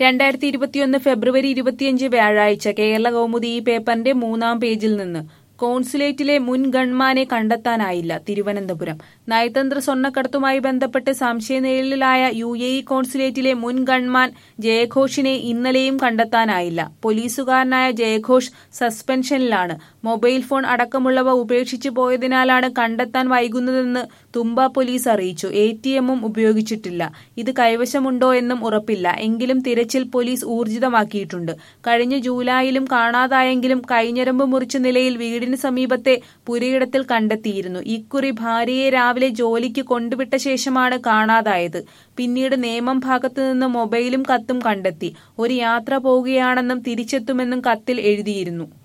രണ്ടായിരത്തി ഇരുപത്തിയൊന്ന് ഫെബ്രുവരി ഇരുപത്തിയഞ്ച് വ്യാഴാഴ്ച കേരള കൗമുദി ഈ പേപ്പറിന്റെ മൂന്നാം പേജിൽ നിന്ന് കോൺസുലേറ്റിലെ മുൻ ഗൺമാനെ കണ്ടെത്താനായില്ല തിരുവനന്തപുരം നയതന്ത്ര സ്വർണ്ണക്കടത്തുമായി ബന്ധപ്പെട്ട് സംശയനിഴലിലായ യു എ ഇ കോൺസുലേറ്റിലെ മുൻ ഗൺമാൻ ജയഘോഷിനെ ഇന്നലെയും കണ്ടെത്താനായില്ല പോലീസുകാരനായ ജയഘോഷ് സസ്പെൻഷനിലാണ് മൊബൈൽ ഫോൺ അടക്കമുള്ളവ ഉപേക്ഷിച്ചു പോയതിനാലാണ് കണ്ടെത്താൻ വൈകുന്നതെന്ന് തുമ്പ പോലീസ് അറിയിച്ചു എ ടി എമ്മും ഉപയോഗിച്ചിട്ടില്ല ഇത് കൈവശമുണ്ടോ എന്നും ഉറപ്പില്ല എങ്കിലും തിരച്ചിൽ പോലീസ് ഊർജിതമാക്കിയിട്ടുണ്ട് കഴിഞ്ഞ ജൂലൈയിലും കാണാതായെങ്കിലും കൈഞ്ഞരമ്പ് മുറിച്ച നിലയിൽ വീടിന് സമീപത്തെ പുരയിടത്തിൽ കണ്ടെത്തിയിരുന്നു ഇക്കുറി ഭാര്യയെ രാവിലെ ജോലിക്ക് കൊണ്ടുവിട്ട ശേഷമാണ് കാണാതായത് പിന്നീട് നേമം ഭാഗത്തു നിന്ന് മൊബൈലും കത്തും കണ്ടെത്തി ഒരു യാത്ര പോവുകയാണെന്നും തിരിച്ചെത്തുമെന്നും കത്തിൽ എഴുതിയിരുന്നു